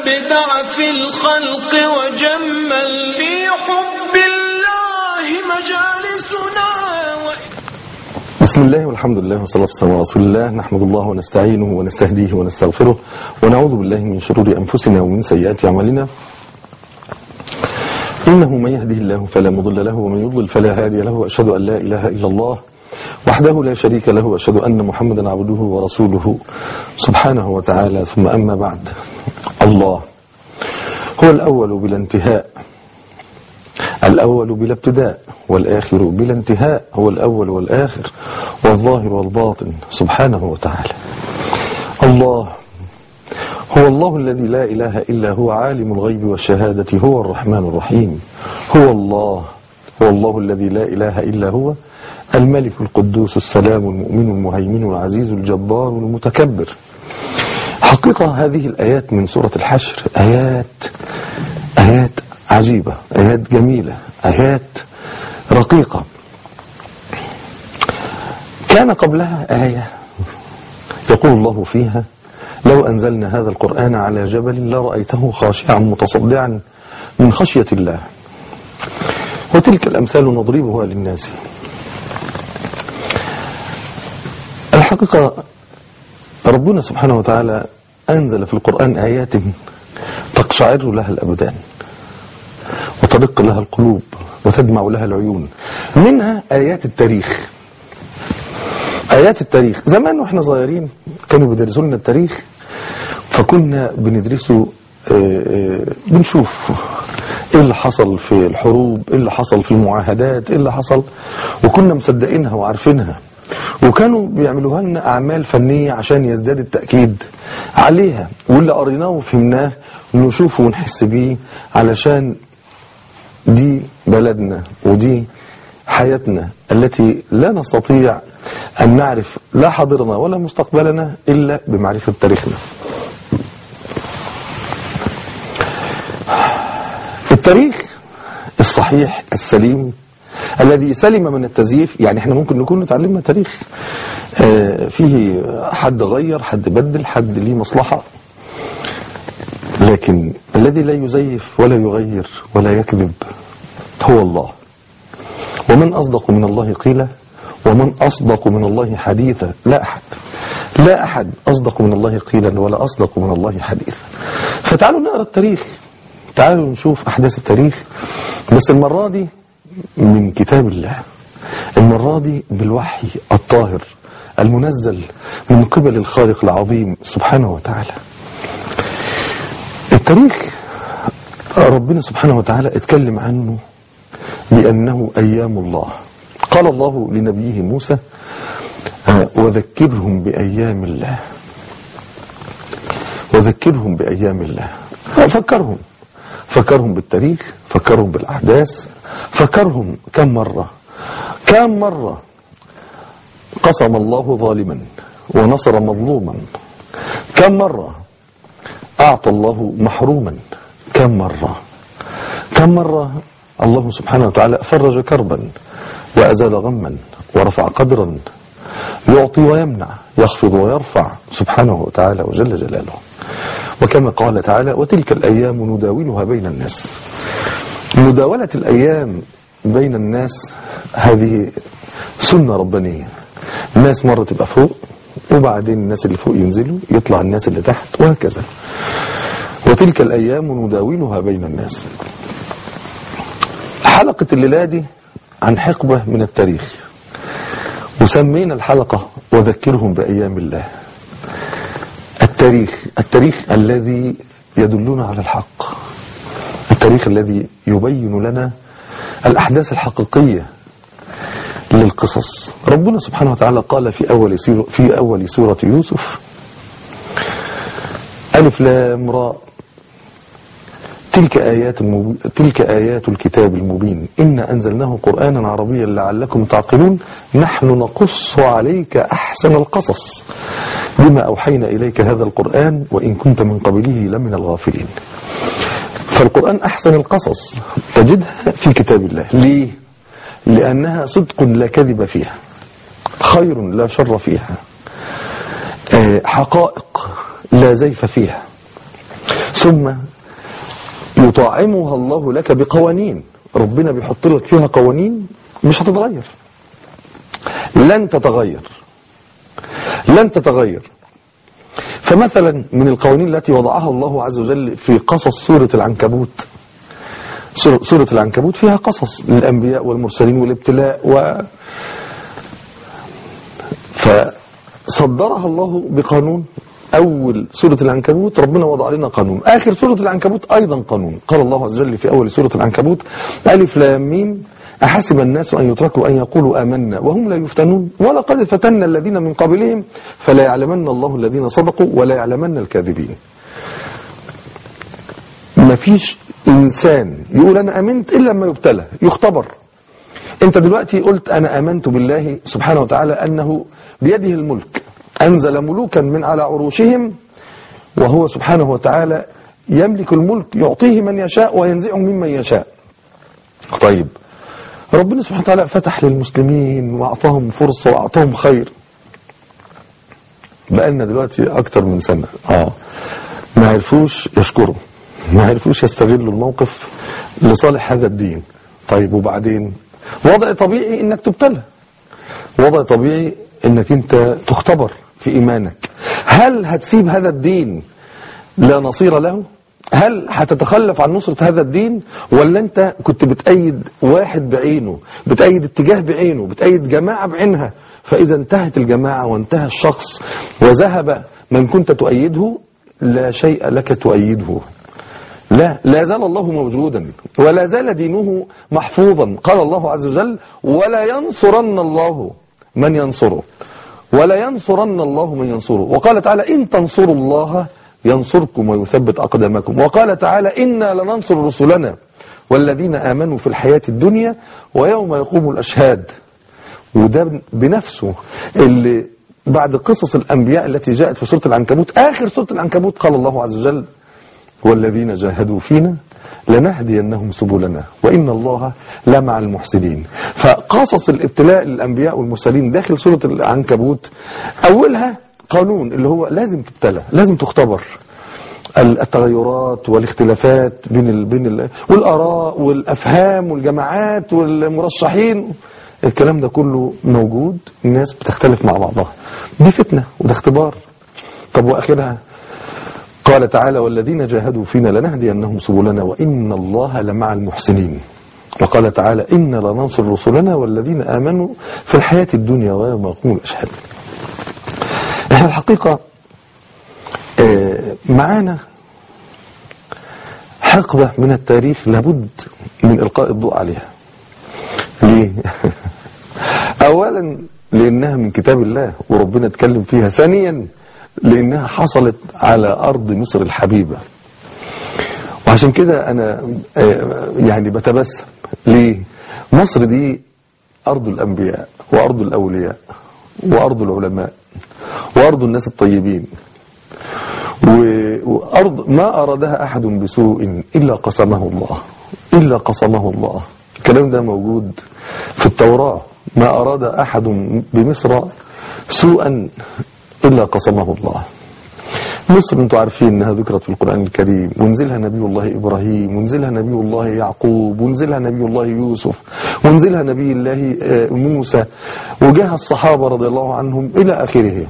أبدع في الخلق وجمل في حب الله مجالسنا بسم الله والحمد لله والصلاة والسلام على رسول الله نحمد الله ونستعينه ونستهديه ونستغفره ونعوذ بالله من شرور أنفسنا ومن سيئات أعمالنا إنه من يهده الله فلا مضل له ومن يضلل فلا هادي له وأشهد أن لا إله إلا الله وحده لا شريك له وأشهد أن محمدا عبده ورسوله سبحانه وتعالى ثم أما بعد الله هو الأول بلا انتهاء الأول بلا ابتداء والآخر بلا انتهاء هو الأول والآخر والظاهر والباطن سبحانه وتعالى الله هو الله الذي لا إله إلا هو عالم الغيب والشهادة هو الرحمن الرحيم هو الله هو الله الذي لا إله إلا هو الملك القدوس السلام المؤمن المهيمن العزيز الجبار المتكبر حقيقة هذه الآيات من سورة الحشر آيات آيات عجيبة آيات جميلة آيات رقيقة كان قبلها آية يقول الله فيها لو أنزلنا هذا القرآن على جبل لرأيته خاشعا متصدعا من خشية الله وتلك الأمثال نضربها للناس الحقيقة ربنا سبحانه وتعالى أنزل في القرآن آيات تقشعر لها الأبدان وترق لها القلوب وتدمع لها العيون منها آيات التاريخ آيات التاريخ زمان واحنا صغيرين كانوا بيدرسوا لنا التاريخ فكنا بندرسه بنشوف ايه اللي حصل في الحروب ايه اللي حصل في المعاهدات ايه اللي حصل وكنا مصدقينها وعارفينها وكانوا بيعملوها لنا اعمال فنيه عشان يزداد التاكيد عليها واللي قريناه وفهمناه نشوفه ونحس بيه علشان دي بلدنا ودي حياتنا التي لا نستطيع أن نعرف لا حاضرنا ولا مستقبلنا إلا بمعرفة تاريخنا التاريخ الصحيح السليم الذي سلم من التزييف يعني احنا ممكن نكون نتعلمنا تاريخ فيه حد غير حد بدل حد ليه مصلحة لكن الذي لا يزيف ولا يغير ولا يكذب هو الله ومن أصدق من الله قيلا ومن أصدق من الله حديثا لا أحد لا أحد أصدق من الله قيلا ولا أصدق من الله حديثا فتعالوا نقرأ التاريخ تعالوا نشوف أحداث التاريخ بس المرة دي من كتاب الله المرة دي بالوحي الطاهر المنزل من قبل الخالق العظيم سبحانه وتعالى التاريخ ربنا سبحانه وتعالى اتكلم عنه بأنه أيام الله قال الله لنبيه موسى وذكرهم بأيام الله وذكرهم بأيام الله فكرهم فكرهم بالتاريخ فكرهم بالأحداث فكرهم كم مرة كم مرة قسم الله ظالما ونصر مظلوما كم مرة أعطى الله محروما كم مرة كم مرة الله سبحانه وتعالى فرج كربا وأزال غما ورفع قدرا يعطي ويمنع يخفض ويرفع سبحانه وتعالى وجل جلاله وكما قال تعالى وتلك الأيام نداولها بين الناس مداولة الأيام بين الناس هذه سنة ربانية الناس مرة تبقى فوق وبعدين الناس اللي فوق ينزلوا يطلع الناس اللي تحت وهكذا وتلك الأيام نداولها بين الناس حلقة الليلة دي عن حقبة من التاريخ وسمينا الحلقة وذكرهم بأيام الله التاريخ التاريخ الذي يدلنا على الحق التاريخ الذي يبين لنا الأحداث الحقيقية للقصص ربنا سبحانه وتعالى قال في أول في أول سورة يوسف ألف لام راء تلك آيات المب... تلك آيات الكتاب المبين إن أنزلناه قرآنا عربيا لعلكم تعقلون نحن نقص عليك أحسن القصص بما أوحينا إليك هذا القرآن وإن كنت من قبله لمن الغافلين فالقرآن أحسن القصص تجدها في كتاب الله ليه؟ لأنها صدق لا كذب فيها خير لا شر فيها حقائق لا زيف فيها ثم يطعمها الله لك بقوانين ربنا بيحط لك فيها قوانين مش هتتغير لن تتغير لن تتغير فمثلا من القوانين التي وضعها الله عز وجل في قصص سورة العنكبوت سورة سورة العنكبوت فيها قصص للأنبياء والمرسلين والابتلاء و فصدرها الله بقانون أول سورة العنكبوت ربنا وضع لنا قانون آخر سورة العنكبوت أيضا قانون قال الله عز وجل في أول سورة العنكبوت ألف لام ميم أحسب الناس أن يتركوا أن يقولوا آمنا وهم لا يفتنون ولقد فتنا الذين من قبلهم فلا يعلمن الله الذين صدقوا ولا يعلمن الكاذبين ما فيش إنسان يقول أنا أمنت إلا لما يبتلى يختبر أنت دلوقتي قلت أنا آمنت بالله سبحانه وتعالى أنه بيده الملك أنزل ملوكا من على عروشهم وهو سبحانه وتعالى يملك الملك يعطيه من يشاء وينزعه ممن يشاء طيب ربنا سبحانه وتعالى فتح للمسلمين وأعطاهم فرصة وأعطاهم خير بقالنا دلوقتي أكتر من سنة آه ما عرفوش يشكروا ما عرفوش يستغلوا الموقف لصالح هذا الدين طيب وبعدين وضع طبيعي انك تبتلى وضع طبيعي انك انت تختبر في ايمانك هل هتسيب هذا الدين لا نصير له هل هتتخلف عن نصرة هذا الدين ولا انت كنت بتأيد واحد بعينه بتأيد اتجاه بعينه بتأيد جماعة بعينها فإذا انتهت الجماعة وانتهى الشخص وذهب من كنت تؤيده لا شيء لك تؤيده لا لا زال الله موجودا ولا زال دينه محفوظا قال الله عز وجل ولا ينصرن الله من ينصره ولا ينصرن الله من ينصره وقال تعالى إن تنصروا الله ينصركم ويثبت أقدامكم وقال تعالى إنا لننصر رسلنا والذين آمنوا في الحياة الدنيا ويوم يقوم الأشهاد وده بنفسه اللي بعد قصص الأنبياء التي جاءت في سورة العنكبوت آخر سورة العنكبوت قال الله عز وجل والذين جاهدوا فينا لنهدينهم سبلنا وإن الله لمع المحسنين فقصص الابتلاء للأنبياء والمرسلين داخل سورة العنكبوت أولها قانون اللي هو لازم تبتلى لازم تختبر التغيرات والاختلافات بين ال... بين ال... والآراء والأفهام والجماعات والمرشحين الكلام ده كله موجود الناس بتختلف مع بعضها دي فتنة وده اختبار طب وآخرها قال تعالى والذين جاهدوا فينا لنهدينهم سبلنا وإن الله لمع المحسنين وقال تعالى إنا لننصر رسلنا والذين آمنوا في الحياة الدنيا ويوم يقوم الأشهاد احنا الحقيقة معانا حقبة من التاريخ لابد من إلقاء الضوء عليها ليه؟ أولا لأنها من كتاب الله وربنا اتكلم فيها ثانيا لأنها حصلت على أرض مصر الحبيبة وعشان كده أنا يعني بتبسم ليه مصر دي أرض الأنبياء وأرض الأولياء وأرض العلماء وأرض الناس الطيبين وأرض ما أرادها أحد بسوء إلا قسمه الله إلا قسمه الله الكلام ده موجود في التوراة ما أراد أحد بمصر سوءا إلا قسمه الله مصر انتم عارفين انها ذكرت في القرآن الكريم ونزلها نبي الله إبراهيم ونزلها نبي الله يعقوب ونزلها نبي الله يوسف ونزلها نبي الله موسى وجاها الصحابة رضي الله عنهم إلى آخره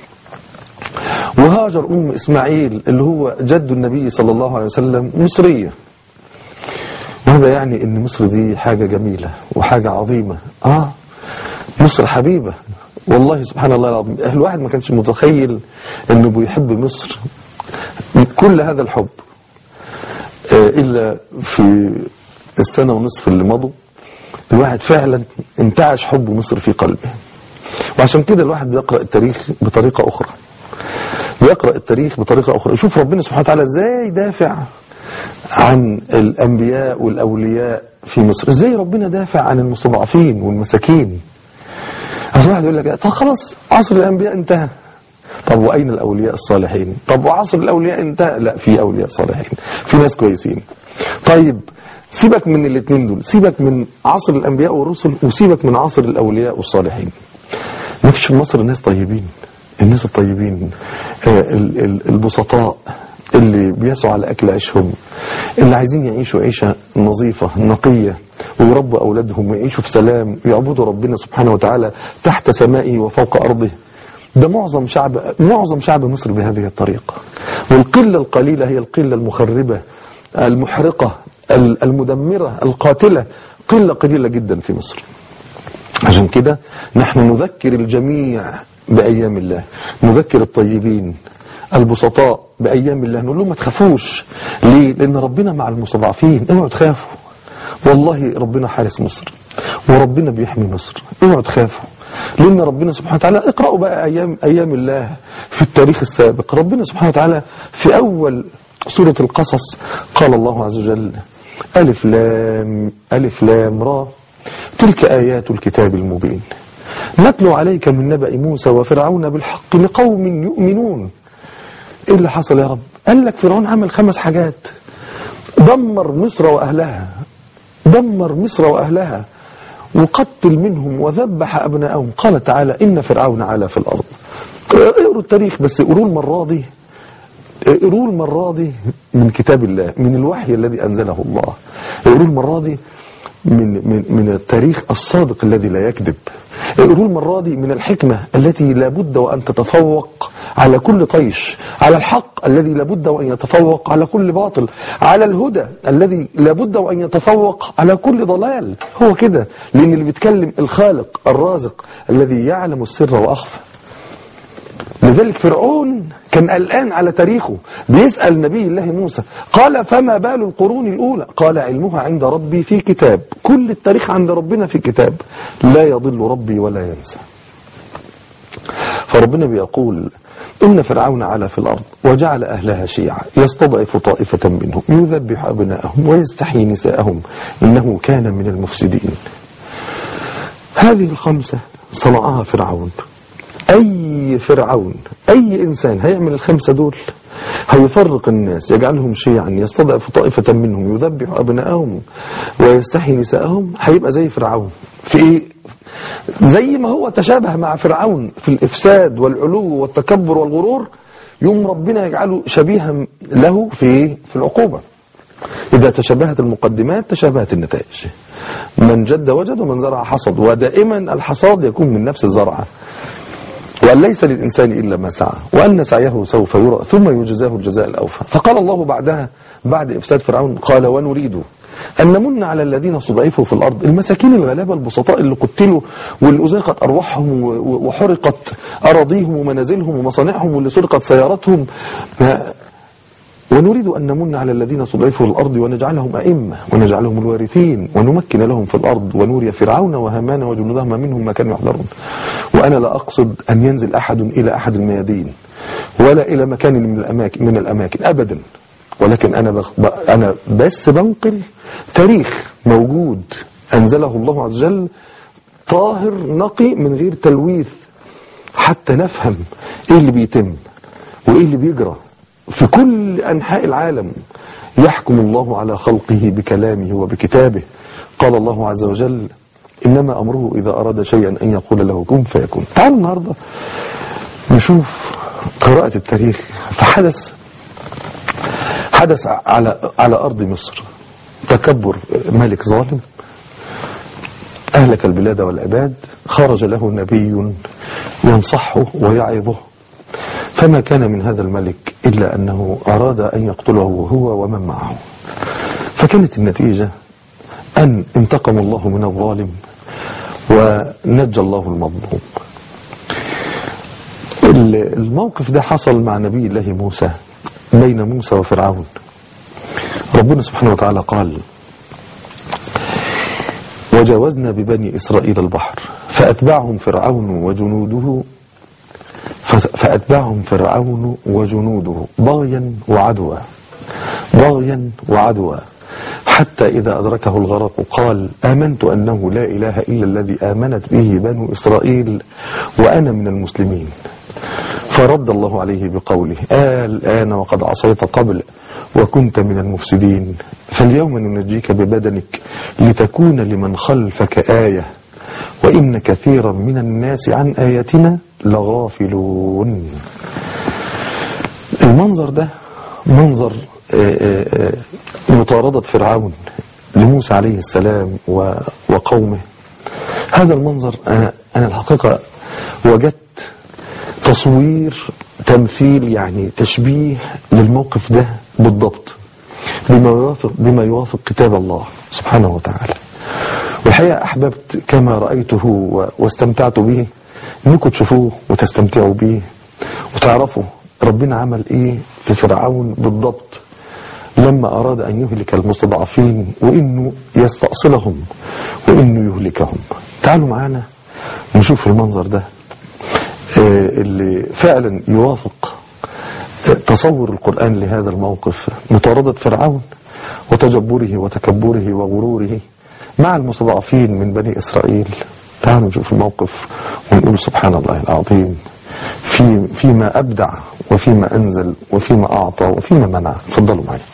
وهاجر أم إسماعيل اللي هو جد النبي صلى الله عليه وسلم مصرية وهذا يعني ان مصر دي حاجة جميلة وحاجة عظيمة آه مصر حبيبة والله سبحان الله العظيم الواحد ما كانش متخيل انه بيحب مصر كل هذا الحب آه الا في السنة ونصف اللي مضوا الواحد فعلا انتعش حب مصر في قلبه وعشان كده الواحد بيقرأ التاريخ بطريقة اخرى بيقرأ التاريخ بطريقة اخرى يشوف ربنا سبحانه وتعالى ازاي دافع عن الأنبياء والأولياء في مصر ازاي ربنا دافع عن المستضعفين والمساكين أصل واحد يقول لك طب خلاص عصر الأنبياء انتهى طب وأين الأولياء الصالحين طب وعصر الأولياء انتهى لا في أولياء صالحين في ناس كويسين طيب سيبك من الاثنين دول سيبك من عصر الأنبياء والرسل وسيبك من عصر الأولياء والصالحين ما فيش في مصر ناس طيبين الناس الطيبين البسطاء اللي بيسعوا على أكل عيشهم اللي عايزين يعيشوا عيشة نظيفة نقية ويربوا أولادهم ويعيشوا في سلام ويعبدوا ربنا سبحانه وتعالى تحت سمائه وفوق أرضه ده معظم شعب معظم شعب مصر بهذه الطريقة والقلة القليلة هي القلة المخربة المحرقة المدمرة القاتلة قلة قليلة جدا في مصر عشان كده نحن نذكر الجميع بأيام الله نذكر الطيبين البسطاء بأيام الله نقول لهم ما تخافوش ليه؟ لأن ربنا مع المستضعفين اوعوا تخافوا والله ربنا حارس مصر وربنا بيحمي مصر اوعوا تخافوا لأن ربنا سبحانه وتعالى اقرأوا بقى أيام, أيام الله في التاريخ السابق ربنا سبحانه وتعالى في أول سورة القصص قال الله عز وجل ألف لام ألف لام را تلك آيات الكتاب المبين نتلو عليك من نبأ موسى وفرعون بالحق لقوم يؤمنون ايه اللي حصل يا رب قال لك فرعون عمل خمس حاجات دمر مصر وأهلها دمر مصر وأهلها وقتل منهم وذبح أبنائهم قال تعالى إن فرعون علا في الأرض اقروا التاريخ بس اقروا المرة دي اقروا المرة دي من كتاب الله من الوحي الذي أنزله الله اقروا المرة دي من, من, من التاريخ الصادق الذي لا يكذب اقروا المرة دي من الحكمة التي لابد وأن تتفوق على كل طيش على الحق الذي لابد وأن يتفوق على كل باطل على الهدى الذي لابد وأن يتفوق على كل ضلال هو كده لأن اللي بيتكلم الخالق الرازق الذي يعلم السر وأخفى لذلك فرعون كان قلقان على تاريخه بيسأل نبي الله موسى قال فما بال القرون الأولى قال علمها عند ربي في كتاب كل التاريخ عند ربنا في كتاب لا يضل ربي ولا ينسى فربنا بيقول إن فرعون علا في الأرض وجعل أهلها شيعا يستضعف طائفة منهم يذبح أبناءهم ويستحيي نساءهم إنه كان من المفسدين هذه الخمسة صنعها فرعون أي فرعون أي إنسان هيعمل الخمسة دول هيفرق الناس يجعلهم شيعا يستضعف طائفة منهم يذبح أبنائهم ويستحي نساءهم هيبقى زي فرعون في إيه؟ زي ما هو تشابه مع فرعون في الإفساد والعلو والتكبر والغرور يوم ربنا يجعله شبيها له في إيه؟ في العقوبة إذا تشابهت المقدمات تشابهت النتائج من جد وجد ومن زرع حصد ودائما الحصاد يكون من نفس الزرعة وأن ليس للإنسان إلا ما سعى وأن سعيه سوف يرى ثم يجزاه الجزاء الأوفى فقال الله بعدها بعد إفساد فرعون قال ونريد أن نمن على الذين استضعفوا في الأرض المساكين الغلابة البسطاء اللي قتلوا واللي أزاقت أرواحهم وحرقت أراضيهم ومنازلهم ومصانعهم واللي سرقت سياراتهم ونريد أن نمن على الذين استضعفوا في الأرض ونجعلهم أئمة ونجعلهم الوارثين ونمكن لهم في الأرض ونوري فرعون وهامان وجنودهما منهم ما كانوا يحذرون وأنا لا أقصد أن ينزل أحد إلى أحد الميادين ولا إلى مكان من الأماكن, من الأماكن أبدا ولكن أنا, بخ... أنا بس بنقل تاريخ موجود أنزله الله عز وجل طاهر نقي من غير تلويث حتى نفهم إيه اللي بيتم وإيه اللي بيجرى في كل أنحاء العالم يحكم الله على خلقه بكلامه وبكتابه قال الله عز وجل إنما أمره إذا أراد شيئا أن يقول له كن فيكون تعالوا النهاردة نشوف قراءة التاريخ فحدث حدث على على أرض مصر تكبر ملك ظالم أهلك البلاد والعباد خرج له نبي ينصحه ويعظه فما كان من هذا الملك إلا أنه أراد أن يقتله هو ومن معه فكانت النتيجة أن انتقم الله من الظالم ونجى الله المظلوم الموقف ده حصل مع نبي الله موسى بين موسى وفرعون ربنا سبحانه وتعالى قال وجاوزنا ببني إسرائيل البحر فأتبعهم فرعون وجنوده فأتبعهم فرعون وجنوده بغيا وعدوا بغيا وعدوا حتى إذا أدركه الغرق قال آمنت أنه لا إله إلا الذي آمنت به بنو إسرائيل وأنا من المسلمين فرد الله عليه بقوله آه الآن وقد عصيت قبل وكنت من المفسدين فاليوم ننجيك ببدنك لتكون لمن خلفك آية وإن كثيرا من الناس عن آياتنا لغافلون المنظر ده منظر آه، آه، آه، مطاردة فرعون لموسى عليه السلام و- وقومه هذا المنظر أنا, أنا الحقيقة وجدت تصوير تمثيل يعني تشبيه للموقف ده بالضبط بما يوافق بما يوافق كتاب الله سبحانه وتعالى والحقيقة أحببت كما رأيته و- واستمتعت به أنكم تشوفوه وتستمتعوا به وتعرفوا ربنا عمل إيه في فرعون بالضبط لما أراد أن يهلك المستضعفين وإنه يستأصلهم وإنه يهلكهم تعالوا معانا نشوف المنظر ده آه، اللي فعلا يوافق آه، تصور القرآن لهذا الموقف مطاردة فرعون وتجبره وتكبره وغروره مع المستضعفين من بني إسرائيل تعالوا نشوف الموقف ونقول سبحان الله العظيم في فيما أبدع وفيما أنزل وفيما أعطى وفيما منع تفضلوا معي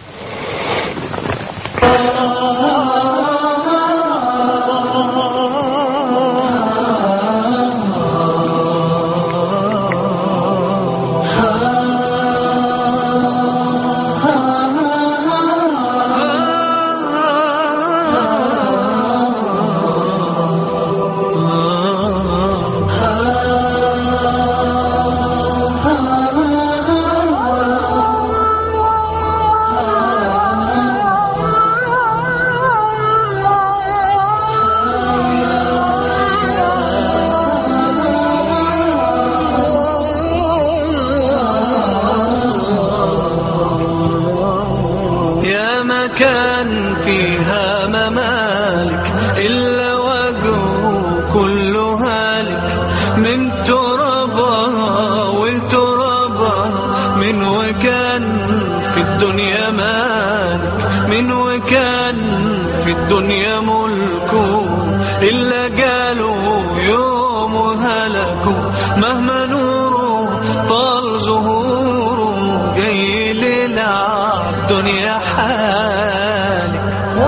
يا مكان فيها ممالك إلا وجهه كل هالك من ترابها وترابها من وكان في الدنيا مالك من وكان في الدنيا ملكه إلا قالوا يوم هلكوا مهما نوره طال ظهوره جاي للعب دنيا حالك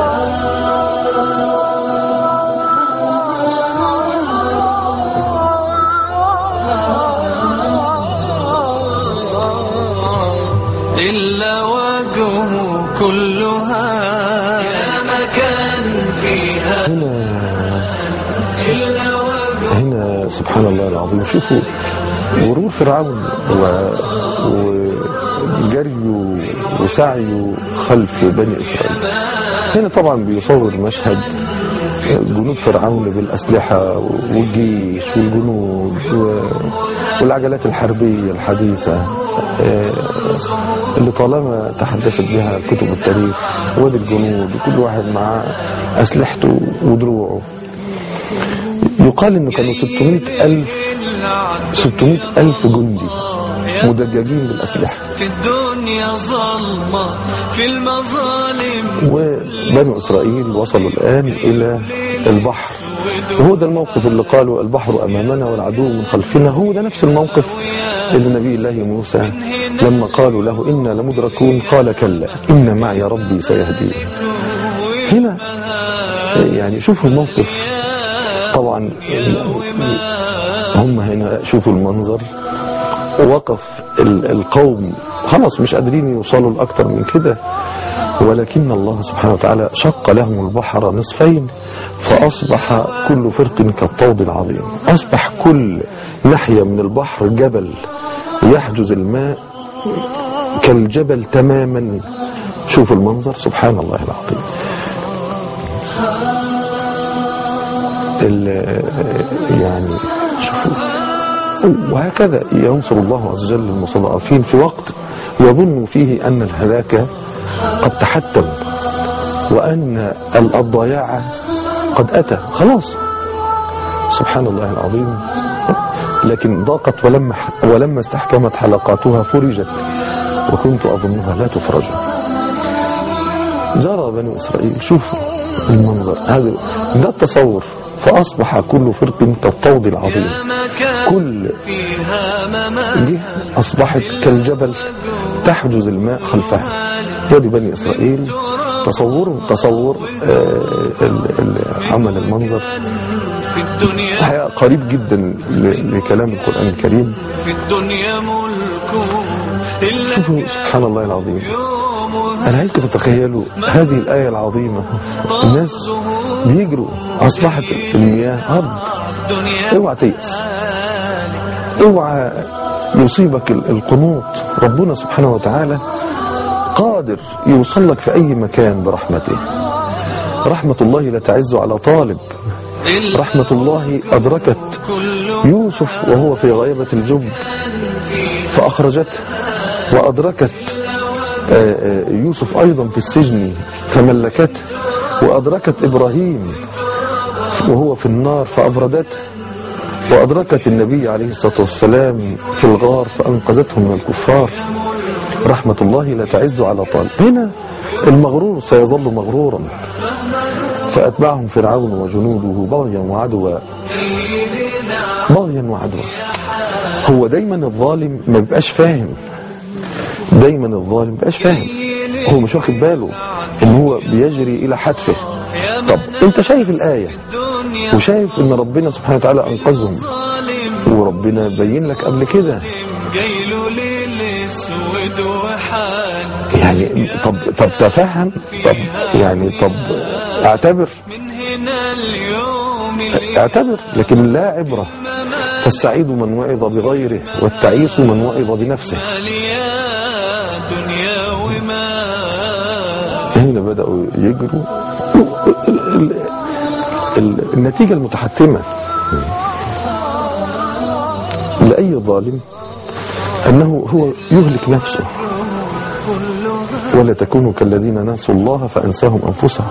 إلا وجهه كلها يا مكان فيها هنا إلا وجهه هنا سبحان الله العظيم شوفوا غرور فرعون و- وجريه وسعيه خلف بني إسرائيل هنا طبعا بيصور مشهد جنود فرعون بالأسلحة والجيش والجنود و- والعجلات الحربية الحديثة آه، اللي طالما تحدثت بها كتب التاريخ وادي الجنود وكل واحد معاه أسلحته ودروعه يقال انه كانوا 600 ألف 600 ألف جندي مدججين بالأسلحة في الدنيا ظلمة في المظالم وبنو إسرائيل وصلوا الآن إلى البحر وهو ده الموقف اللي قالوا البحر أمامنا والعدو من خلفنا هو ده نفس الموقف اللي نبي الله موسى لما قالوا له إنا لمدركون قال كلا إن معي ربي سيهدين هنا يعني شوفوا الموقف طبعا هم هنا شوفوا المنظر وقف ال- القوم خلاص مش قادرين يوصلوا لأكتر من كده ولكن الله سبحانه وتعالى شق لهم البحر نصفين فأصبح كل فرق كالطود العظيم أصبح كل ناحية من البحر جبل يحجز الماء كالجبل تماما شوف المنظر سبحان الله العظيم ال- يعني شوفوا وهكذا ينصر الله عز وجل المستضعفين في وقت يظن فيه أن الهلاك قد تحتم وأن الضياع قد أتى خلاص سبحان الله العظيم لكن ضاقت ولما ولما استحكمت حلقاتها فرجت وكنت أظنها لا تفرج جرى بنو إسرائيل شوفوا المنظر هذا ده التصور فأصبح كل فرق كالطود العظيم يا مكان كل فيها ممالك دي أصبحت كالجبل تحجز الماء خلفها يد بني إسرائيل تصوروا تصور آه، ال- ال- عمل المنظر في الدنيا الحقيقة قريب جدا ل- لكلام القرآن الكريم في الدنيا ملك إلا شوفوا سبحان الله العظيم يوم أنا عايزكم تتخيلوا هذه الآية العظيمة الناس بيجروا أصبحت المياه أرض الدنيا اوعى تيأس اوعى يصيبك ال- القنوط ربنا سبحانه وتعالى قادر يوصل لك في أي مكان برحمته رحمة الله لا تعز على طالب إلا رحمة الله أدركت كل يوسف وهو في غيبة الجب فأخرجته وأدركت آه، آه، يوسف أيضا في السجن فملكته وأدركت إبراهيم وهو في النار فأبردته وأدركت النبي عليه الصلاة والسلام في الغار فأنقذته من الكفار رحمة الله لا تعز على طالب هنا المغرور سيظل مغرورا فأتبعهم فرعون وجنوده بغيا وعدوا بغيا وعدوا هو دايما الظالم ما بيبقاش فاهم دايما الظالم ما بيبقاش فاهم هو مش واخد باله ان هو بيجري الى حتفه يا طب انت شايف الايه الدنيا وشايف ان ربنا سبحانه وتعالى انقذهم ظالم وربنا بين لك قبل كده جايله ليل اسود وحال يعني طب طب تفهم طب يعني طب اعتبر من هنا اليوم اللي اعتبر لكن لا عبره فالسعيد من وعظ بغيره والتعيس من وعظ بنفسه يا دنيا وما هنا بدأوا يجروا ال- ال- ال- النتيجة المتحتمة لأي ظالم أنه هو يهلك نفسه ولا تكونوا كالذين نسوا الله فأنساهم أنفسهم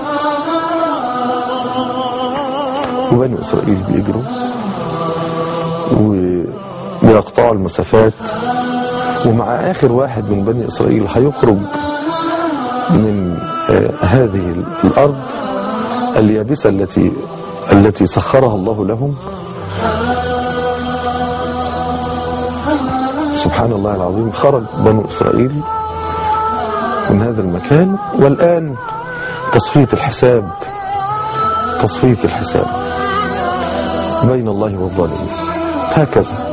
وبني إسرائيل بيجروا و- ويقطعوا المسافات ومع آخر واحد من بني إسرائيل هيخرج من آه، هذه الأرض اليابسة التي التي سخرها الله لهم سبحان الله العظيم خرج بنو إسرائيل من هذا المكان والآن تصفية الحساب تصفية الحساب بين الله والظالمين هكذا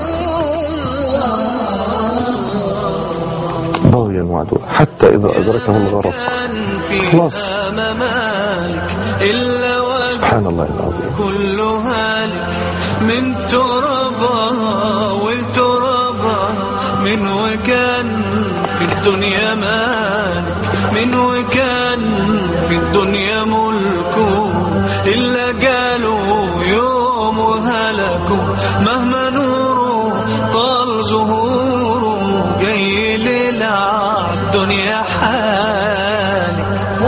بغيا وعدوا حتى إذا أدركه الغرق خلاص. فيها ممالك إلا وكل سبحان الله العظيم هالك من ترابها والترابها من وكان في الدنيا مالك من وكان في الدنيا ملكه إلا قالوا يوم هلكوا مهما نوره طال ظهوره جاي للعب الدنيا حالك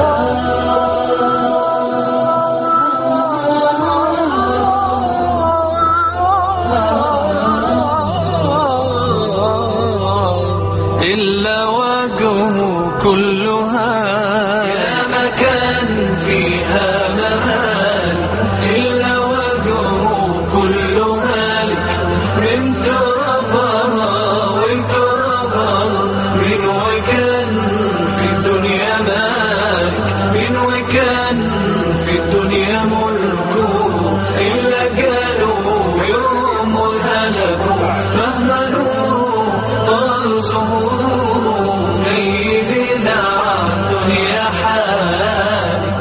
إلا وجهه كلها يا مكان فيها ممال إلا وجهه كلها لك من ترابها وترابها من وكان في الدنيا مالك من وكان في الدنيا ملكه إلا قالوا يوم هلكوا مهما نوره طال ظهوره غيبنا الدنيا حالك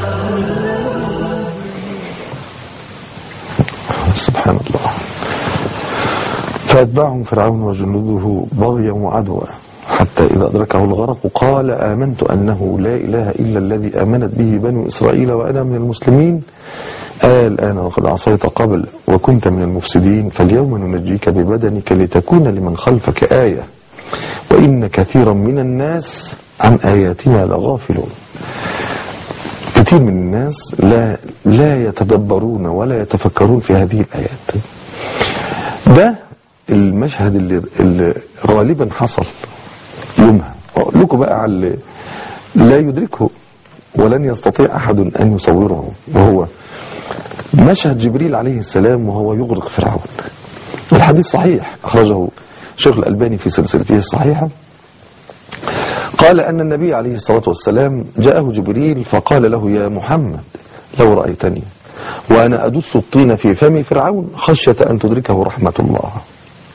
سبحان الله فأتبعهم فرعون وجنوده بغيا وعدوا حتى إذا أدركه الغرق قال آمنت أنه لا إله إلا الذي آمنت به بنو إسرائيل وأنا من المسلمين آه الآن وقد عصيت قبل وكنت من المفسدين فاليوم ننجيك ببدنك لتكون لمن خلفك آية وإن كثيرا من الناس عن آياتنا لغافلون كثير من الناس لا لا يتدبرون ولا يتفكرون في هذه الآيات ده المشهد اللي, اللي غالبا حصل يومها أقول لكم بقى على اللي لا يدركه ولن يستطيع أحد أن يصوره وهو مشهد جبريل عليه السلام وهو يغرق فرعون الحديث صحيح أخرجه شيخ الألباني في سلسلته الصحيحة قال أن النبي عليه الصلاة والسلام جاءه جبريل فقال له يا محمد لو رأيتني وأنا أدس الطين في فم فرعون خشية أن تدركه رحمة الله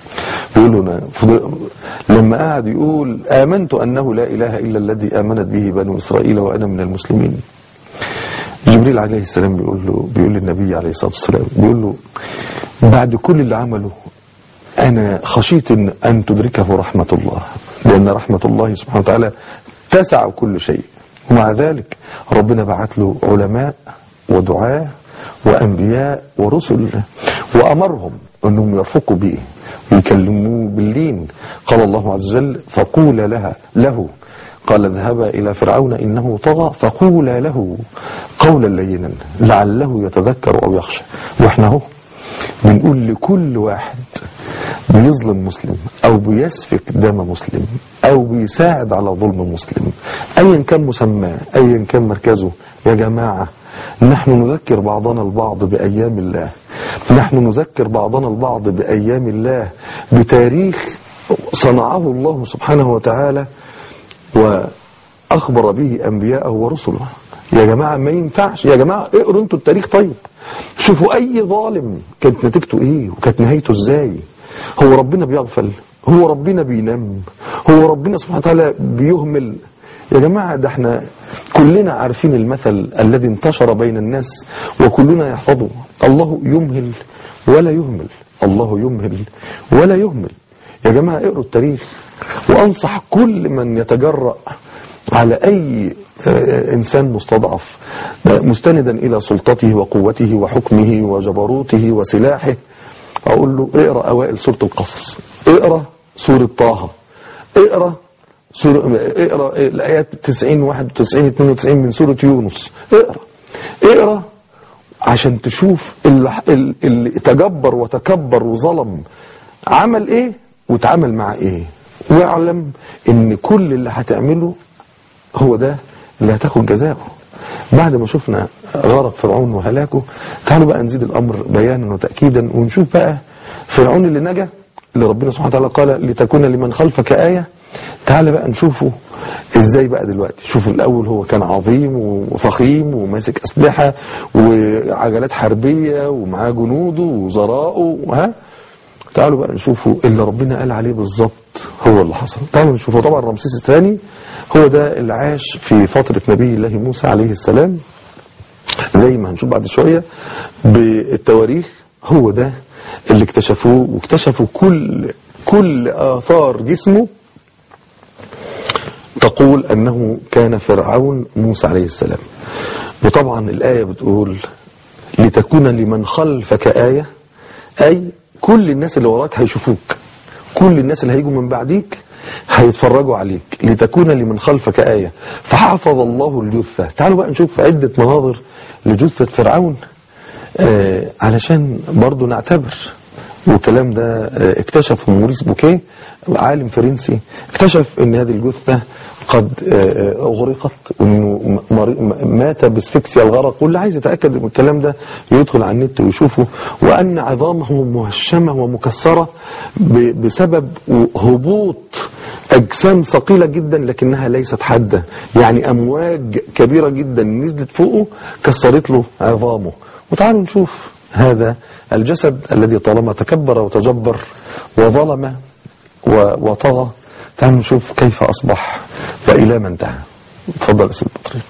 بيقول له فض- لما قعد يقول آمنت أنه لا إله إلا الذي آمنت به بنو إسرائيل وأنا من المسلمين جبريل عليه السلام بيقول له بيقول للنبي عليه الصلاة والسلام بيقول له بعد كل اللي عمله أنا خشيت أن, أن تدركه رحمة الله لأن رحمة الله سبحانه وتعالى تسع كل شيء ومع ذلك ربنا بعت له علماء ودعاة وأنبياء ورسل وأمرهم أنهم يرفقوا به ويكلموه باللين قال الله عز وجل فقول لها له قال اذهبا إلى فرعون إنه طغى فقولا له قولا لينا لعله يتذكر أو يخشى وإحنا اهو بنقول لكل واحد بيظلم مسلم أو بيسفك دم مسلم أو بيساعد على ظلم مسلم أيا كان مسماه أيا كان مركزه يا جماعة نحن نذكر بعضنا البعض بأيام الله نحن نذكر بعضنا البعض بأيام الله بتاريخ صنعه الله سبحانه وتعالى وأخبر به أنبياءه ورسله يا جماعة ما ينفعش يا جماعة اقروا انتوا التاريخ طيب شوفوا أي ظالم كانت نتيجته إيه وكانت نهايته إزاي هو ربنا بيغفل هو ربنا بينام هو ربنا سبحانه وتعالى بيهمل يا جماعة ده احنا كلنا عارفين المثل الذي انتشر بين الناس وكلنا يحفظه الله يمهل ولا يهمل الله يمهل ولا يهمل يا جماعة اقروا التاريخ وأنصح كل من يتجرأ على أي آه، إنسان مستضعف آه، مستندا إلى سلطته وقوته وحكمه وجبروته وسلاحه أقول له اقرأ أوائل سورة القصص اقرأ سورة طه اقرأ سورة اقرأ الآيات 90 91 92 من سورة يونس اقرأ اقرأ عشان تشوف اللي, اللي تجبر وتكبر وظلم عمل ايه وتعامل مع ايه واعلم ان كل اللي هتعمله هو ده اللي هتاخد جزاؤه بعد ما شفنا غرق فرعون وهلاكه تعالوا بقى نزيد الامر بيانا وتاكيدا ونشوف بقى فرعون اللي نجا اللي ربنا سبحانه وتعالى قال لتكون لمن خلفك ايه تعال بقى نشوفه ازاي بقى دلوقتي شوفوا الاول هو كان عظيم وفخيم وماسك اسلحه وعجلات حربيه ومعاه جنوده وزراءه ها تعالوا بقى نشوفوا اللي ربنا قال عليه بالظبط هو اللي حصل تعالوا نشوفه طبعا رمسيس الثاني هو ده اللي عاش في فترة نبي الله موسى عليه السلام زي ما هنشوف بعد شوية بالتواريخ هو ده اللي اكتشفوه واكتشفوا كل كل آثار جسمه تقول أنه كان فرعون موسى عليه السلام وطبعا الآية بتقول لتكون لمن خلفك آية أي كل الناس اللي وراك هيشوفوك كل الناس اللي هيجوا من بعديك هيتفرجوا عليك لتكون لمن خلفك آية فحفظ الله الجثة تعالوا بقى نشوف عدة مناظر لجثة فرعون آه علشان برضو نعتبر والكلام ده آه اكتشفه موريس بوكيه عالم فرنسي اكتشف ان هذه الجثة قد آه اغرقت وانه مات باسفكسيا الغرق واللي عايز يتاكد من الكلام ده يدخل على النت ويشوفه وان عظامه مهشمه ومكسره بسبب هبوط اجسام ثقيله جدا لكنها ليست حاده يعني امواج كبيره جدا نزلت فوقه كسرت له عظامه وتعالوا نشوف هذا الجسد الذي طالما تكبر وتجبر وظلم وطغى تعالوا نشوف كيف أصبح وإلى ما انتهى تفضل يا سيد بطريق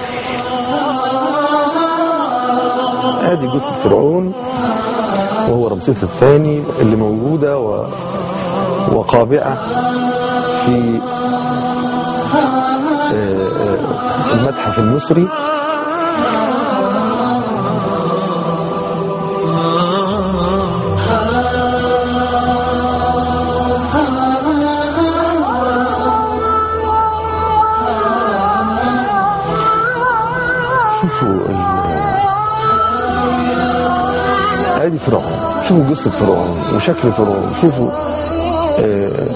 ادي جثة فرعون وهو رمسيس الثاني اللي موجودة و... وقابعة في المتحف المصري شوفوا ادي فرعون شوفوا قصة فرعون وشكل فرعون شوفوا آه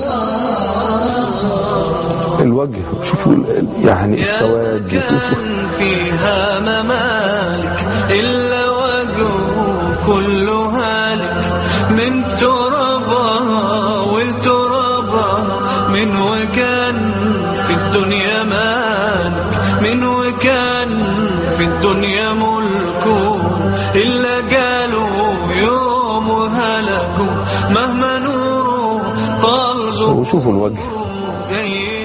الوجه شوفوا يعني السواد شوفوا فيها ممالك إلا وجهه كل هالك من ترابها والترابها من وكان في الدنيا مالك من وكان في الدنيا ملكه إلا قالوا يوم هلكوا مهما نوره وشوفوا الوجه جاي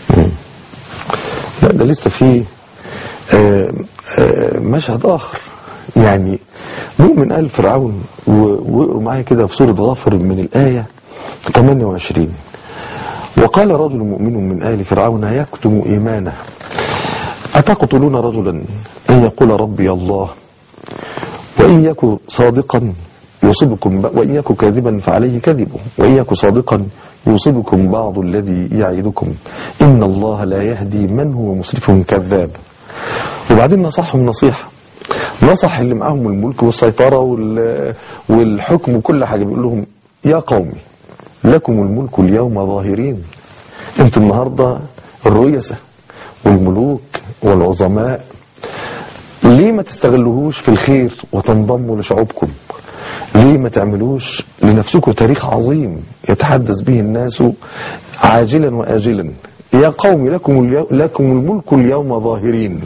لا ده لسه في آه، آه، مشهد آخر يعني مؤمن آل فرعون و- وقروا معايا كده في سورة غافر من الآية 28 وقال رجل مؤمن من آل فرعون يكتم إيمانه أتقتلون رجلا أن يقول ربي الله وإن يكن صادقا يصيبكم ب... وإن يكن كاذبا فعليه كذبه وإن يكن صادقا يصيبكم بعض الذي يعدكم إن الله لا يهدي من هو مسرف كذاب وبعدين نصحهم نصيحة نصح اللي معاهم الملك والسيطرة وال... والحكم وكل حاجة بيقول لهم يا قومي لكم الملك اليوم ظاهرين انتم النهاردة الرؤساء والملوك والعظماء ليه ما تستغلوهوش في الخير وتنضموا لشعوبكم ليه ما تعملوش لنفسكم تاريخ عظيم يتحدث به الناس عاجلا وآجلا يا قوم لكم, اليو... لكم الملك اليوم ظاهرين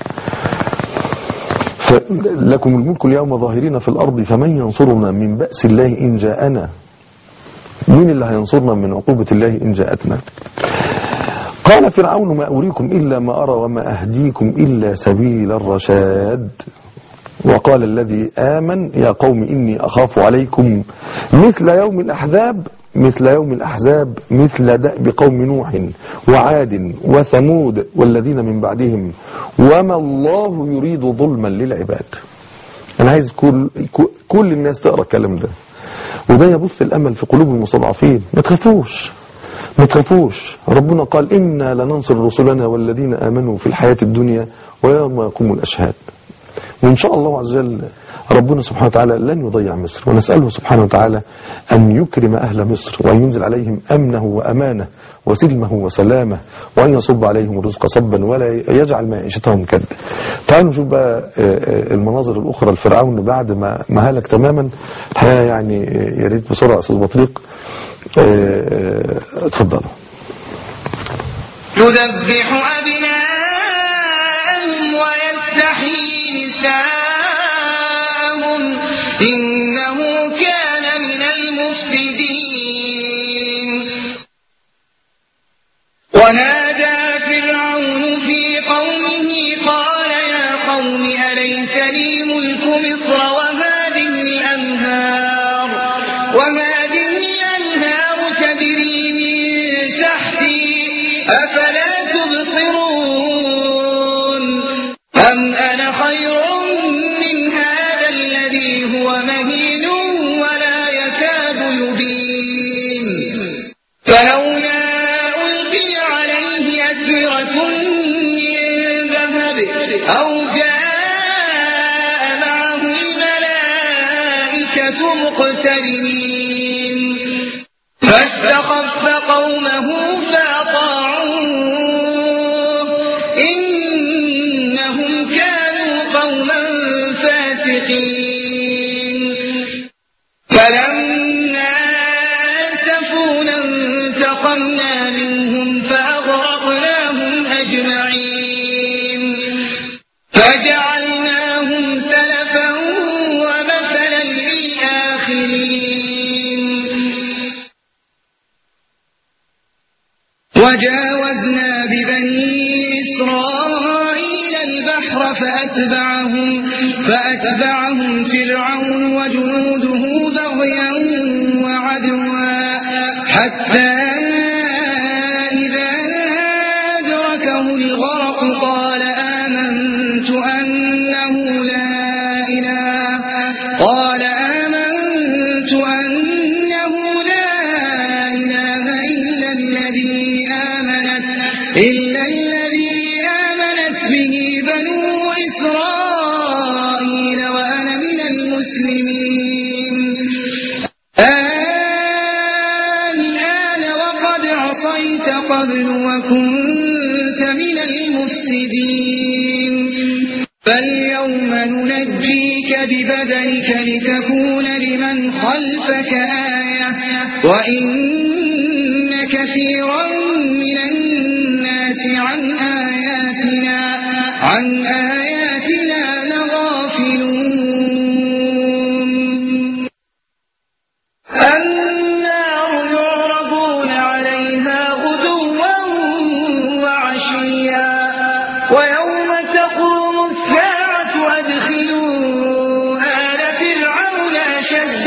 ف... لكم الملك اليوم ظاهرين في الأرض فمن ينصرنا من بأس الله إن جاءنا مين اللي هينصرنا من عقوبة الله إن جاءتنا قال فرعون ما أريكم إلا ما أرى وما أهديكم إلا سبيل الرشاد وقال الذي آمن يا قوم إني أخاف عليكم مثل يوم الأحزاب مثل يوم الأحزاب مثل دأب قوم نوح وعاد وثمود والذين من بعدهم وما الله يريد ظلما للعباد أنا عايز كل, كل الناس تقرأ الكلام ده وده يبث الأمل في قلوب المستضعفين ما تخافوش ما تخافوش ربنا قال إنا لننصر رسلنا والذين آمنوا في الحياة الدنيا ويوم يقوم الأشهاد وإن شاء الله عز وجل ربنا سبحانه وتعالى لن يضيع مصر ونسأله سبحانه وتعالى أن يكرم أهل مصر وأن ينزل عليهم أمنه وأمانه وسلمه وسلامه وأن يصب عليهم الرزق صبا ولا يجعل معيشتهم كد تعالوا نشوف بقى المناظر الأخرى الفرعون بعد ما ما هلك تماما الحقيقة يعني يا ريت بسرعة أستاذ بطريق اتفضلوا يذبح أبناءهم ويستحيي نساءهم إنه كان من المفسدين ونادى فرعون في قومه قال يا قوم أليس لي ملك مصر وهذه الأنهار وهذه الأنهار تجري من تحتي أفلا تبصرون أم أنا خير من هذا الذي هو مهين ولا يكاد يبين فلولا ألقي عليه أسورة من ذهب أو جاء معه الملائكة مقترنين فاستخف قومه فأطاعوه إنهم كانوا قوما فاسقين فلما آسفونا انتقمنا منهم فأغرقناهم أجمعين فجعلناهم سلفا ومثلا للآخرين وجاوزنا ببني إسرائيل البحر فأتبعهم, فأتبعهم فرعون وجنوده بغيا وعدوا حتى إذا أدركه الغرق قال آمنت أنه لا إله قال آمنت أنه لا إله إلا الذي آمنت إلا الذي آمنت به بنو إسرائيل وأنا من المسلمين الآن وقد عصيت قبل وكنت من المفسدين فاليوم ننجيك ببدنك لتكون لمن خلفك آية وإن كثيرا من الناس عن آياتنا عن آياتنا لغافلون النار يعرضون عليها تقوم الساعة أدخلوا آل فرعون أشد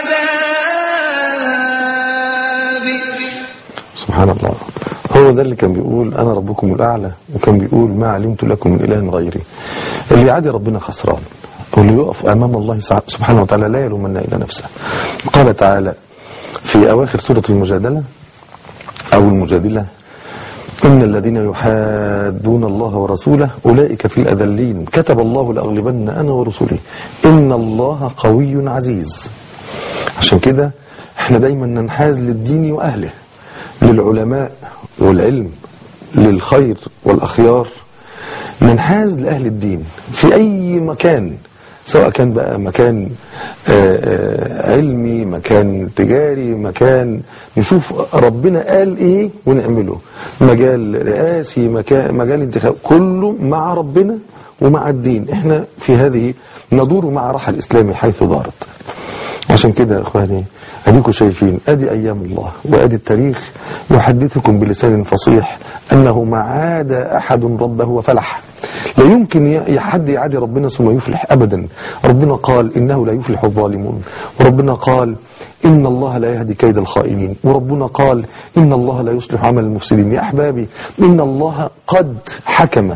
العذاب سبحان الله هو ده اللي كان بيقول أنا ربكم الأعلى وكان بيقول ما علمت لكم من إله غيري اللي يعادي ربنا خسران واللي يقف أمام الله سبحانه وتعالى لا يلومن إلا نفسه قال تعالى في أواخر سورة المجادلة أو المجادلة إن الذين يحادون الله ورسوله أولئك في الأذلين كتب الله لأغلبن أنا ورسلي إن الله قوي عزيز عشان كده احنا دايما ننحاز للدين وأهله للعلماء والعلم للخير والأخيار ننحاز لأهل الدين في أي مكان سواء كان بقى مكان آه، آه، علمي مكان تجاري مكان نشوف ربنا قال ايه ونعمله مجال رئاسي مكان مجال انتخاب كله مع ربنا ومع الدين احنا في هذه ندور مع راحة الإسلام حيث دارت عشان كده يا اخواني اديكم شايفين ادي ايام الله وادي التاريخ يحدثكم بلسان فصيح انه ما عاد احد ربه وفلح لا يمكن ي- حد يعادي ربنا ثم يفلح ابدا ربنا قال انه لا يفلح الظالمون وربنا قال ان الله لا يهدي كيد الخائنين وربنا قال ان الله لا يصلح عمل المفسدين يا احبابي ان الله قد حكم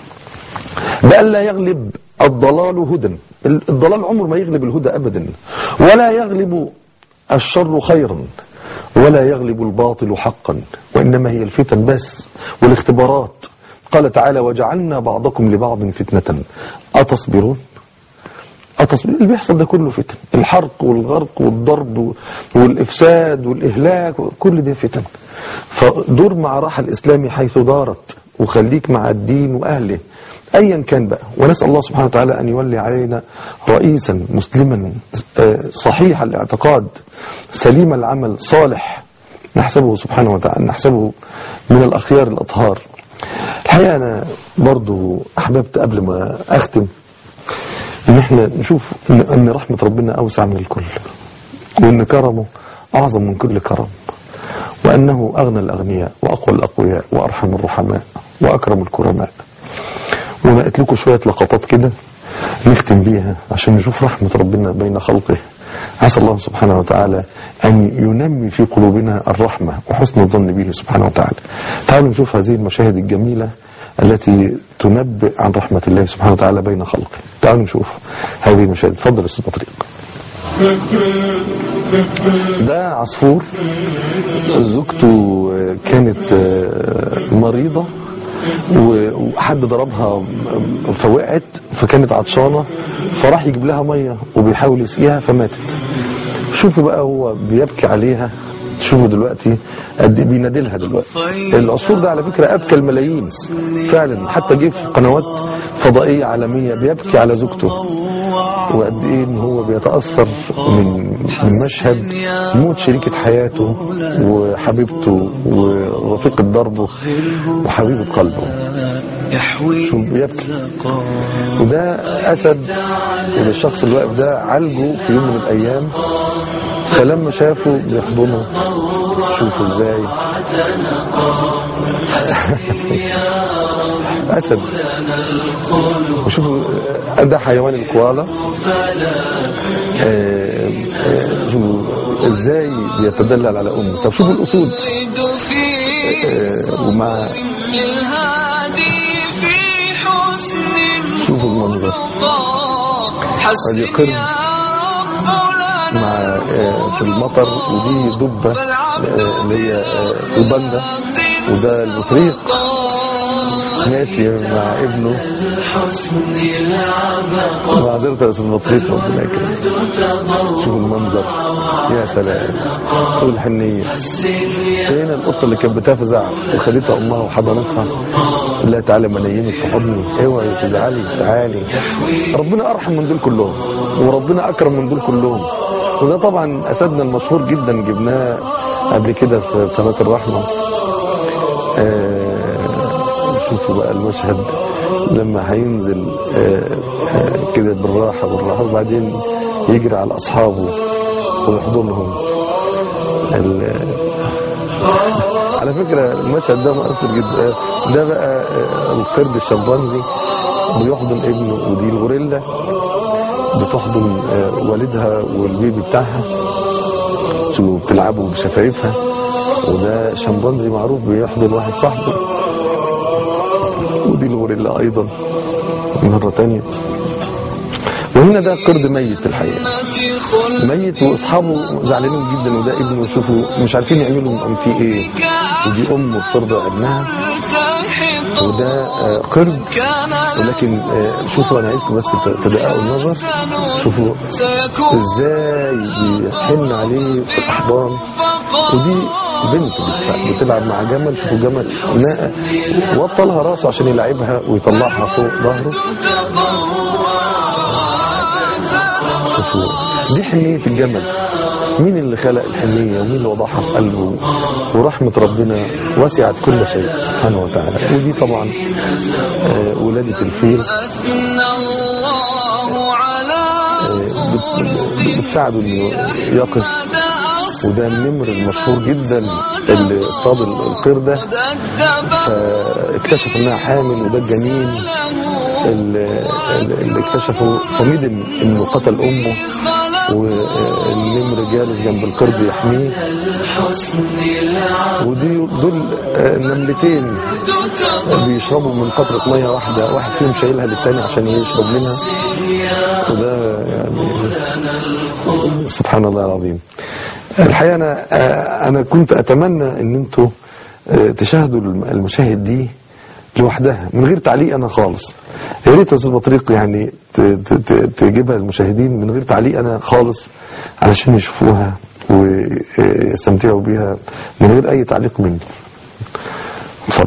بأن لا يغلب الضلال هدى الضلال عمره ما يغلب الهدى أبدا ولا يغلب الشر خيرا ولا يغلب الباطل حقا وإنما هي الفتن بس والاختبارات قال تعالى وجعلنا بعضكم لبعض فتنة أتصبرون أتصبر اللي بيحصل ده كله فتن الحرق والغرق والضرب والإفساد والإهلاك كل ده فتن فدور مع راحة الإسلامي حيث دارت وخليك مع الدين وأهله أيا كان بقى ونسأل الله سبحانه وتعالى أن يولي علينا رئيسا مسلما آه، صحيح الاعتقاد سليم العمل صالح نحسبه سبحانه وتعالى نحسبه من الأخيار الأطهار الحقيقة أنا برضو أحببت قبل ما أختم ان احنا نشوف ان ان رحمة ربنا اوسع من الكل وان كرمه اعظم من كل كرم وانه اغنى الاغنياء واقوى الاقوياء وارحم الرحماء واكرم الكرماء ونقت لكم شوية لقطات كده نختم بيها عشان نشوف رحمة ربنا بين خلقه عسى الله سبحانه وتعالى أن ينمي في قلوبنا الرحمة وحسن الظن به سبحانه وتعالى تعالوا نشوف هذه المشاهد الجميلة التي تنبئ عن رحمة الله سبحانه وتعالى بين خلقه تعالوا نشوف هذه المشاهد تفضل يا أستاذ بطريق ده عصفور زوجته كانت مريضة وحد ضربها فوقعت فكانت عطشانة فراح يجيب لها مية وبيحاول يسقيها فماتت شوفوا بقى هو بيبكي عليها شوفوا دلوقتي قد إيه بينادلها دلوقتي العصفور ده على فكرة أبكى الملايين فعلا حتى جه في قنوات فضائية عالمية بيبكي على زوجته وقد ايه ان هو بيتاثر من من مشهد موت شريكه حياته وحبيبته ورفيقه دربه وحبيبه قلبه يحوي شوف بيبكي وده اسد وده الشخص اللي واقف ده عالجه في يوم من الايام فلما شافه بيحضنه شوفوا ازاي اسد وشوفوا ده حيوان الكوالا آه، آه، شوفوا ازاي بيتدلل على امه طب شوفوا الاسود آه، ومع للهادي في حسن شوفوا المنظر ادي قرد مع آه، في المطر ودي دبة آه، اللي هي آه، الباندا وده البطريق ماشي مع ابنه معذرة يا استاذ بطريق ربنا يكرمك شوف المنظر يا سلام والحنية هنا القطة اللي كانت بتفزع وخدتها امها وحضنتها لا تعالى ما نيمك في حضني اوعي تزعلي تعالي ربنا ارحم من دول كلهم وربنا اكرم من دول كلهم وده طبعا اسدنا المشهور جدا جبناه قبل كده في قناه الرحمه آه، شوفوا بقى المشهد لما هينزل آه، آه، كده بالراحة بالراحة وبعدين يجري على أصحابه ويحضنهم ال- على فكرة المشهد ده مؤثر جدا ده بقى آه، القرد الشمبانزي بيحضن ابنه ودي الغوريلا بتحضن آه، والدها والبيبي بتاعها وبتلعبوا بشفايفها وده شمبانزي معروف بيحضن واحد صاحبه ودي الغوريلا ايضا مرة تانية وهنا ده قرد ميت الحقيقة ميت واصحابه زعلانين جدا وده ابنه شوفوا مش عارفين يعملوا فيه ايه ودي امه بترضع ابنها وده آه، قرد ولكن آه، شوفوا انا عايزكم بس ت- تدققوا النظر شوفوا ازاي بيحن عليه في الاحضان ودي بنت بت- بتلعب مع جمل شوفوا الجمل نا- وطلها راسه عشان يلعبها ويطلعها فوق ظهره شوفوا دي حنية الجمل مين اللي خلق الحنية ومين اللي وضعها في قلبه ورحمة ربنا وسعت كل شيء سبحانه وتعالى ودي طبعا آه، ولادة الفيل أثنى الله على آه، بت- بتساعده انه يقف وده النمر المشهور جدا اللي اصطاد القردة فاكتشف انها حامل وده الجنين اللي, اللي اكتشفوا فندم انه قتل امه والنمر جالس جنب القرد يحميه ودي دول آه، نملتين بيشربوا من قطرة مية واحدة واحد فيهم شايلها للتاني عشان يشرب منها وده يعني سبحان الله العظيم الحقيقة أنا آه، أنا كنت أتمنى إن أنتوا آه، تشاهدوا الم- المشاهد دي لوحدها من غير تعليق أنا خالص يا ريت يا أستاذ بطريق يعني ت- ت- ت- تجيبها للمشاهدين من غير تعليق أنا خالص علشان يشوفوها ويستمتعوا بيها من غير أي تعليق مني اتفضل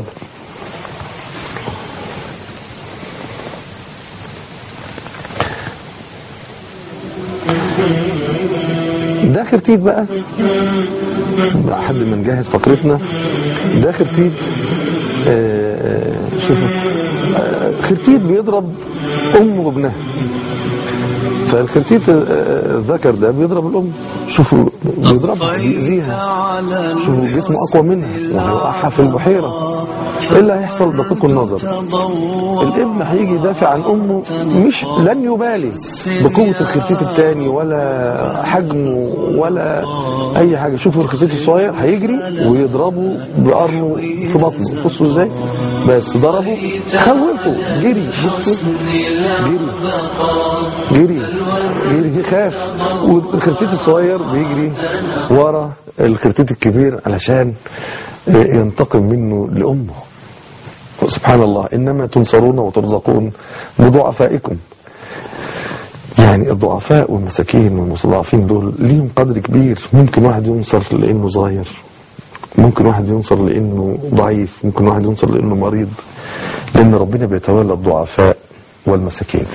ده خرتيت بقى لحد ما نجهز فقرتنا ده خرتيت آه، آه، شوفوا آه، خرتيت بيضرب امه وابنها فالخرتيت آه، آه، الذكر ده بيضرب الام شوفوا بيضربها بيأذيها شوفوا جسمه اقوى منها وهيوقعها في البحيره ايه اللي هيحصل دقيق النظر الابن هيجي يدافع عن امه مش لن يبالي بقوه الخرتيت الثاني ولا حجمه ولا اي حاجه شوفوا الخرتيت الصغير هيجري ويضربه بقرنه في بطنه بصوا ازاي بس ضربه خوفه جري بصوا جري جري جري خاف والخرتيت الصغير بيجري ورا الخرتيت الكبير علشان ينتقم منه لأمه سبحان الله إنما تنصرون وترزقون بضعفائكم يعني الضعفاء والمساكين والمستضعفين دول ليهم قدر كبير ممكن واحد ينصر لأنه صغير ممكن واحد ينصر لأنه ضعيف ممكن واحد ينصر لأنه مريض لأن ربنا بيتولى الضعفاء والمساكين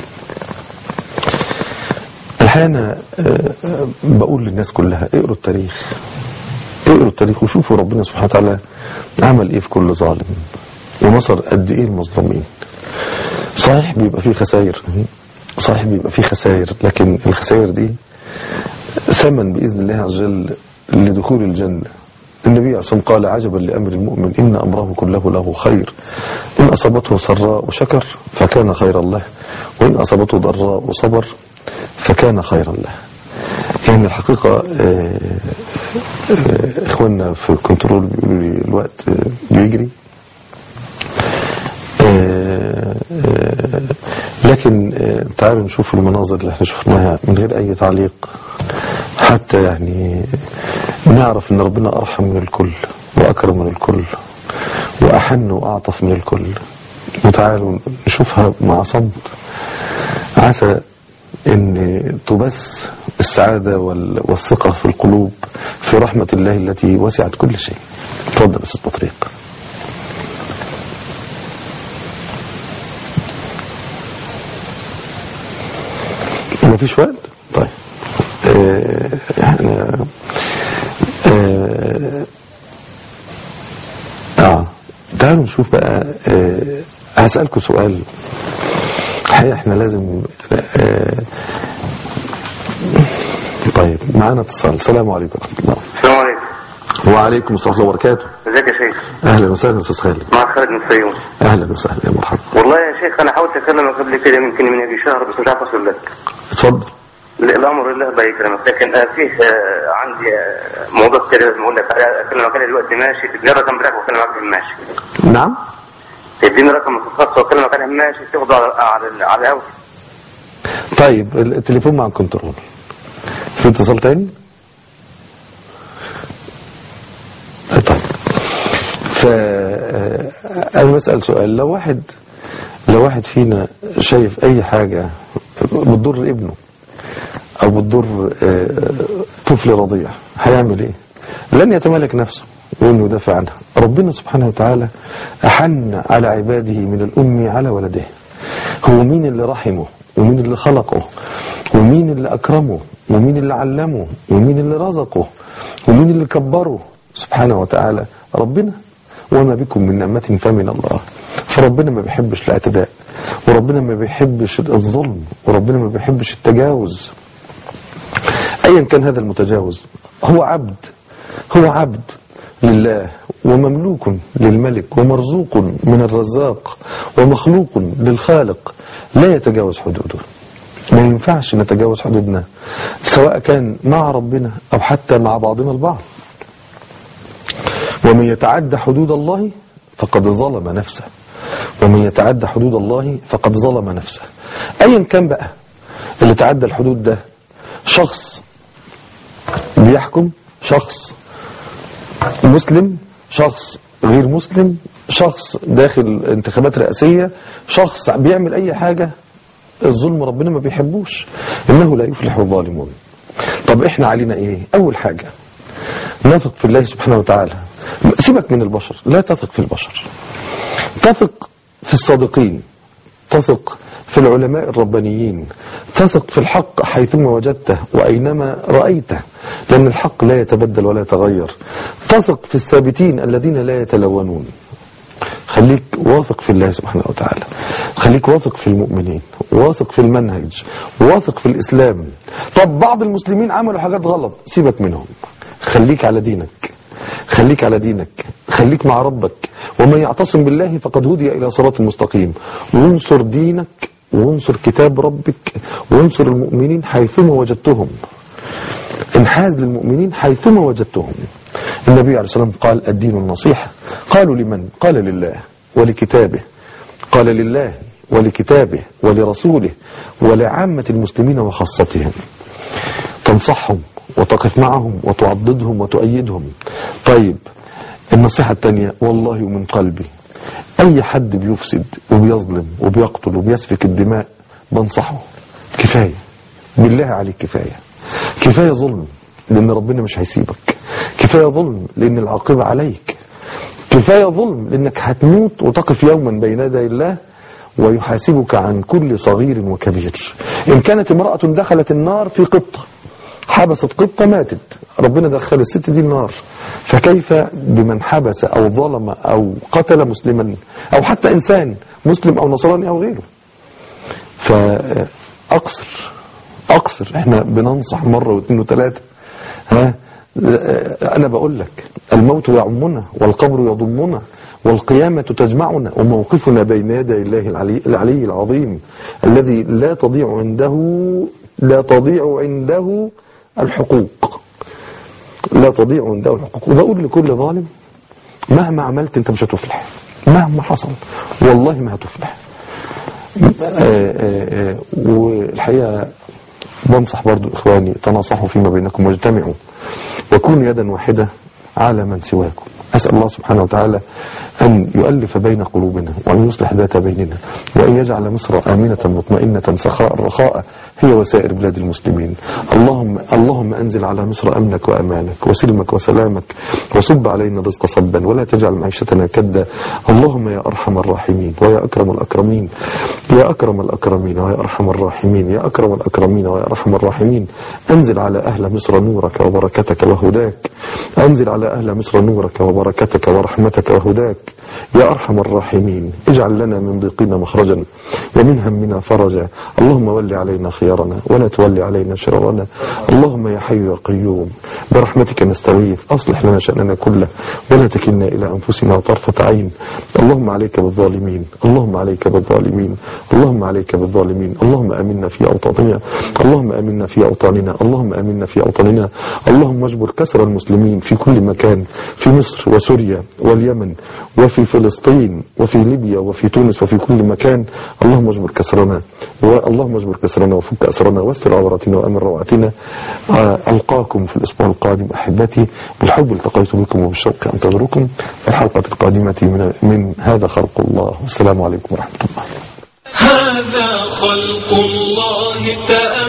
الحقيقة أنا آه، آه، بقول للناس كلها اقروا التاريخ اقروا التاريخ وشوفوا ربنا سبحانه وتعالى عمل ايه في كل ظالم ونصر قد ايه المظلومين صحيح بيبقى فيه خسائر صحيح بيبقى فيه خسائر لكن الخسائر دي ثمن بإذن الله عز وجل لدخول الجنة النبي عليه الصلاة والسلام قال عجبا لأمر المؤمن إن أمره كله له خير إن أصابته سراء وشكر فكان خيرا له وإن أصابته ضراء وصبر فكان خيرا له يعني الحقيقة آه، آه، إخواننا في الكنترول بيقولوا لي الوقت آه، بيجري آه، آه، لكن آه، تعالوا نشوف المناظر اللي احنا شفناها من غير أي تعليق حتى يعني نعرف ان ربنا أرحم من الكل وأكرم من الكل وأحن وأعطف من الكل وتعالوا نشوفها مع صمت عسى ان تبث السعادة وال- والثقة في القلوب في رحمة الله التي وسعت كل شيء تفضل أستاذ بطريق ما فيش وقت طيب آه، احنا آه, اه تعالوا نشوف بقى آه هسألكم سؤال الحقيقة احنا لازم آه طيب معانا اتصال السلام عليكم ورحمة الله السلام عليكم وعليكم السلام ورحمة الله وبركاته ازيك يا شيخ أهلا وسهلا أستاذ خالد معك خالد من الفيوم أهلا وسهلا يا مرحبا والله يا شيخ انا حاولت اكلمك قبل كده يمكن من يجي شهر بس مش عارف اوصل لك اتفضل لا، الامر لله الله يكرمك لكن آه، فيه آه، عندي آه، موضوع كده لازم اقول لك عليه. اكلمك عليه دلوقتي ماشي تديني الرقم بتاعك واكلمك عليه ماشي نعم تديني رقم الخاص واكلمك عليه ماشي تاخده على على على الهوا طيب التليفون مع الكنترول في اتصال تاني طيب ف انا بسال سؤال لو واحد لو واحد فينا شايف اي حاجه بتضر ابنه او بتضر آه، طفل رضيع هيعمل ايه لن يتمالك نفسه وانه يدافع عنها ربنا سبحانه وتعالى احن على عباده من الام على ولده هو مين اللي رحمه ومين اللي خلقه ومين اللي أكرمه ومين اللي علمه ومين اللي رزقه ومين اللي كبره سبحانه وتعالى ربنا وما بكم من نعمة فمن الله فربنا ما بيحبش الاعتداء وربنا ما بيحبش الظلم وربنا ما بيحبش التجاوز ايا كان هذا المتجاوز هو عبد هو عبد لله ومملوك للملك ومرزوق من الرزاق ومخلوق للخالق لا يتجاوز حدوده ما ينفعش نتجاوز حدودنا سواء كان مع ربنا او حتى مع بعضنا البعض ومن يتعدى حدود الله فقد ظلم نفسه ومن يتعدى حدود الله فقد ظلم نفسه ايا كان بقى اللي تعدى الحدود ده شخص بيحكم شخص مسلم شخص غير مسلم شخص داخل انتخابات رئاسية شخص بيعمل اي حاجة الظلم ربنا ما بيحبوش انه لا يفلح الظالمون طب احنا علينا ايه اول حاجة نثق في الله سبحانه وتعالى سيبك من البشر لا تثق في البشر تثق في الصادقين تثق في العلماء الربانيين تثق في الحق حيثما وجدته وأينما رأيته لأن الحق لا يتبدل ولا يتغير تثق في الثابتين الذين لا يتلونون خليك واثق في الله سبحانه وتعالى خليك واثق في المؤمنين واثق في المنهج واثق في الإسلام طب بعض المسلمين عملوا حاجات غلط سيبك منهم خليك على دينك خليك على دينك خليك مع ربك ومن يعتصم بالله فقد هدي إلى صراط مستقيم وانصر دينك وانصر كتاب ربك وانصر المؤمنين حيثما وجدتهم انحاز للمؤمنين حيثما وجدتهم النبي عليه الصلاة والسلام قال الدين النصيحة قالوا لمن قال لله ولكتابه قال لله ولكتابه ولرسوله ولعامة المسلمين وخاصتهم تنصحهم وتقف معهم وتعضدهم وتؤيدهم طيب النصيحة الثانية والله من قلبي أي حد بيفسد وبيظلم وبيقتل وبيسفك الدماء بنصحه كفاية بالله عليك كفاية كفاية ظلم لأن ربنا مش هيسيبك كفاية ظلم لأن العاقبة عليك كفاية ظلم لأنك هتموت وتقف يوما بين يدي الله ويحاسبك عن كل صغير وكبير إن كانت امرأة دخلت النار في قطة حبست قطة ماتت ربنا دخل الست دي النار فكيف بمن حبس أو ظلم أو قتل مسلما أو حتى إنسان مسلم أو نصراني أو غيره فأقصر أقصر احنا بننصح مرة واثنين وثلاثة ها أنا بقول لك الموت يعمنا والقبر يضمنا والقيامة تجمعنا وموقفنا بين يدي الله العلي, العلي العظيم الذي لا تضيع عنده لا تضيع عنده الحقوق لا تضيع عنده الحقوق وبقول لكل ظالم مهما عملت انت مش هتفلح مهما حصل والله ما هتفلح آآ آآ والحقيقة بنصح برضو إخواني تناصحوا فيما بينكم واجتمعوا وكونوا يدا واحدة على من سواكم أسأل الله سبحانه وتعالى أن يؤلف بين قلوبنا وأن يصلح ذات بيننا وأن يجعل مصر آمنة مطمئنة سخاء رخاء هي وسائر بلاد المسلمين اللهم اللهم أنزل على مصر أمنك وأمانك وسلمك وسلامك وصب علينا الرزق صبا ولا تجعل معيشتنا كدا اللهم يا أرحم الراحمين ويا أكرم الأكرمين يا أكرم الأكرمين ويا أرحم الراحمين يا أكرم الأكرمين ويا أرحم الراحمين أنزل على أهل مصر نورك وبركتك وهداك أنزل على أهل مصر نورك وبركتك وبركتك ورحمتك وهداك يا أرحم الراحمين اجعل لنا من ضيقنا مخرجا ومن همنا فرجا اللهم ول علينا خيارنا ولا تولي علينا شرارنا اللهم يا حي يا قيوم برحمتك نستغيث أصلح لنا شأننا كله ولا تكلنا إلى أنفسنا طرفة عين اللهم عليك بالظالمين اللهم عليك بالظالمين اللهم عليك بالظالمين اللهم أمنا في أوطاننا اللهم أمنا في أوطاننا اللهم أمنا في أوطاننا اللهم اجبر كسر المسلمين في كل مكان في مصر وسوريا واليمن وفي فلسطين وفي ليبيا وفي تونس وفي كل مكان اللهم اجبر كسرنا اللهم اجبر كسرنا وفك أسرنا واستر عوراتنا وأمن روعاتنا آه، ألقاكم في الأسبوع القادم أحبتي بالحب التقيت بكم وبالشوق أنتظركم في الحلقة القادمة من, من هذا خلق الله والسلام عليكم ورحمة الله هذا خلق الله تأمل